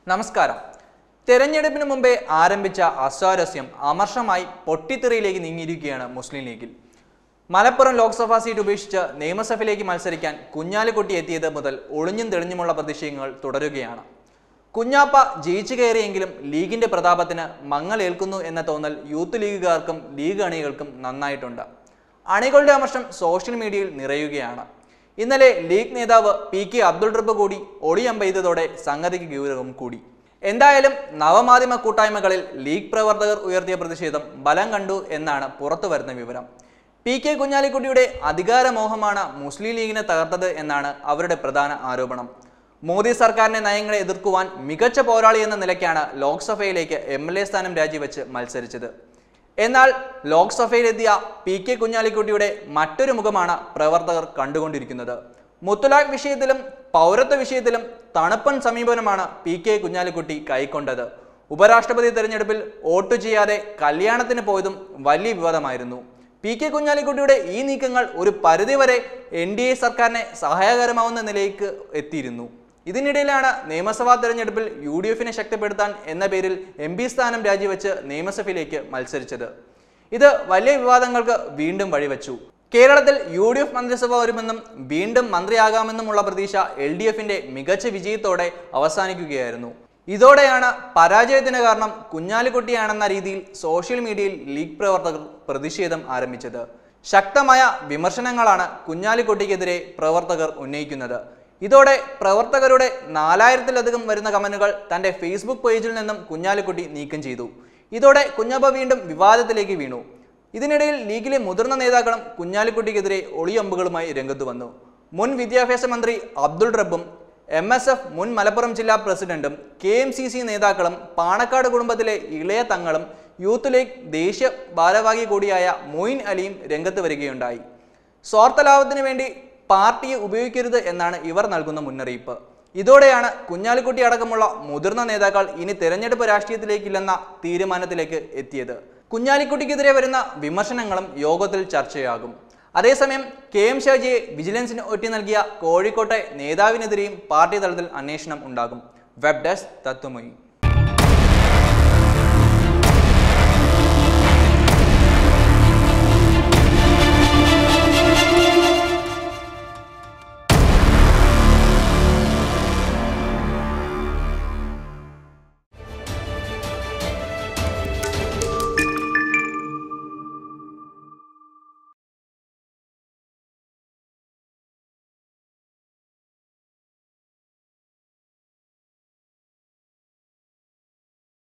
നമസ്കാരം തെരഞ്ഞെടുപ്പിന് മുമ്പേ ആരംഭിച്ച അസ്വാരസ്യം അമർഷമായി പൊട്ടിത്തെറിയിലേക്ക് നീങ്ങിയിരിക്കുകയാണ് മുസ്ലിം ലീഗിൽ മലപ്പുറം ലോക്സഭാ സീറ്റ് ഉപേക്ഷിച്ച് നിയമസഭയിലേക്ക് മത്സരിക്കാൻ കുഞ്ഞാലിക്കുട്ടി എത്തിയത് മുതൽ ഒളിഞ്ഞും തെളിഞ്ഞുമുള്ള പ്രതിഷേധങ്ങൾ തുടരുകയാണ് കുഞ്ഞാപ്പ ജയിച്ചു കയറിയെങ്കിലും ലീഗിന്റെ പ്രതാപത്തിന് മങ്ങലേൽക്കുന്നു എന്ന തോന്നൽ യൂത്ത് ലീഗുകാർക്കും ലീഗ് അണികൾക്കും നന്നായിട്ടുണ്ട് അണികളുടെ അമർഷം സോഷ്യൽ മീഡിയയിൽ നിറയുകയാണ് ഇന്നലെ ലീഗ് നേതാവ് പി കെ അബ്ദുൾ റബ്ബ് കൂടി ഒളിയമ്പെയ്തതോടെ സംഗതിക്ക് ഗൗരവം കൂടി എന്തായാലും നവമാധ്യമ കൂട്ടായ്മകളിൽ ലീഗ് പ്രവർത്തകർ ഉയർത്തിയ പ്രതിഷേധം ബലം കണ്ടു എന്നാണ് പുറത്തു വരുന്ന വിവരം പി കെ കുഞ്ഞാലിക്കുട്ടിയുടെ അധികാരമോഹമാണ് മുസ്ലിം ലീഗിനെ തകർത്തത് എന്നാണ് അവരുടെ പ്രധാന ആരോപണം മോദി സർക്കാരിന്റെ നയങ്ങളെ എതിർക്കുവാൻ മികച്ച പോരാളി എന്ന നിലയ്ക്കാണ് ലോക്സഭയിലേക്ക് എം എൽ എ സ്ഥാനം രാജിവെച്ച് മത്സരിച്ചത് എന്നാൽ ലോക്സഭയിലെത്തിയ പി കെ കുഞ്ഞാലിക്കുട്ടിയുടെ മറ്റൊരു മുഖമാണ് പ്രവർത്തകർ കണ്ടുകൊണ്ടിരിക്കുന്നത് മുത്തലാഖ് വിഷയത്തിലും പൗരത്വ വിഷയത്തിലും തണുപ്പൻ സമീപനമാണ് പി കെ കുഞ്ഞാലിക്കുട്ടി കൈക്കൊണ്ടത് ഉപരാഷ്ട്രപതി തെരഞ്ഞെടുപ്പിൽ വോട്ട് ചെയ്യാതെ കല്യാണത്തിന് പോയതും വലിയ വിവാദമായിരുന്നു പി കെ കുഞ്ഞാലിക്കുട്ടിയുടെ ഈ നീക്കങ്ങൾ ഒരു പരിധിവരെ എൻ ഡി എ സർക്കാരിനെ സഹായകരമാവുന്ന നിലയ്ക്ക് എത്തിയിരുന്നു ഇതിനിടയിലാണ് നിയമസഭാ തെരഞ്ഞെടുപ്പിൽ യു ഡി എഫിനെ ശക്തിപ്പെടുത്താൻ എന്ന പേരിൽ എം പി സ്ഥാനം രാജിവെച്ച് നിയമസഭയിലേക്ക് മത്സരിച്ചത് ഇത് വലിയ വിവാദങ്ങൾക്ക് വീണ്ടും വഴിവെച്ചു കേരളത്തിൽ യു ഡി എഫ് മന്ത്രിസഭ വരുമെന്നും വീണ്ടും മന്ത്രിയാകാമെന്നുമുള്ള പ്രതീക്ഷ എൽ ഡി എഫിന്റെ മികച്ച വിജയത്തോടെ അവസാനിക്കുകയായിരുന്നു ഇതോടെയാണ് പരാജയത്തിന് കാരണം കുഞ്ഞാലിക്കുട്ടിയാണെന്ന രീതിയിൽ സോഷ്യൽ മീഡിയയിൽ ലീഗ് പ്രവർത്തകർ പ്രതിഷേധം ആരംഭിച്ചത് ശക്തമായ വിമർശനങ്ങളാണ് കുഞ്ഞാലിക്കുട്ടിക്കെതിരെ പ്രവർത്തകർ ഉന്നയിക്കുന്നത് ഇതോടെ പ്രവർത്തകരുടെ നാലായിരത്തിലധികം വരുന്ന കമന്റുകൾ തന്റെ ഫേസ്ബുക്ക് പേജിൽ നിന്നും കുഞ്ഞാലിക്കുട്ടി നീക്കം ചെയ്തു ഇതോടെ കുഞ്ഞപ്പ വീണ്ടും വിവാദത്തിലേക്ക് വീണു ഇതിനിടയിൽ ലീഗിലെ മുതിർന്ന നേതാക്കളും കുഞ്ഞാലിക്കുട്ടിക്കെതിരെ ഒളിയമ്പുകളുമായി രംഗത്ത് വന്നു മുൻ വിദ്യാഭ്യാസ മന്ത്രി അബ്ദുൾ റബ്ബും എം എസ് എഫ് മുൻ മലപ്പുറം ജില്ലാ പ്രസിഡന്റും കെ എം സി സി നേതാക്കളും പാണക്കാട് കുടുംബത്തിലെ ഇളയ തങ്ങളും യൂത്ത് ലീഗ് ദേശീയ ഭാരവാഹി കൂടിയായ മൊയിൻ അലിയും രംഗത്ത് വരികയുണ്ടായി സ്വാർത്ഥ ലാഭത്തിനു വേണ്ടി പാർട്ടിയെ ഉപയോഗിക്കരുത് എന്നാണ് ഇവർ നൽകുന്ന മുന്നറിയിപ്പ് ഇതോടെയാണ് കുഞ്ഞാലിക്കുട്ടി അടക്കമുള്ള മുതിർന്ന നേതാക്കൾ ഇനി തെരഞ്ഞെടുപ്പ് രാഷ്ട്രീയത്തിലേക്കില്ലെന്ന തീരുമാനത്തിലേക്ക് എത്തിയത് കുഞ്ഞാലിക്കുട്ടിക്കെതിരെ വരുന്ന വിമർശനങ്ങളും യോഗത്തിൽ ചർച്ചയാകും അതേസമയം കെ എം ഷാജിയെ വിജിലൻസിന് ഒറ്റി നൽകിയ കോഴിക്കോട്ടെ നേതാവിനെതിരെയും പാർട്ടി തലത്തിൽ അന്വേഷണം ഉണ്ടാകും വെബ് ഡെസ്ക് തത്വമൊഴി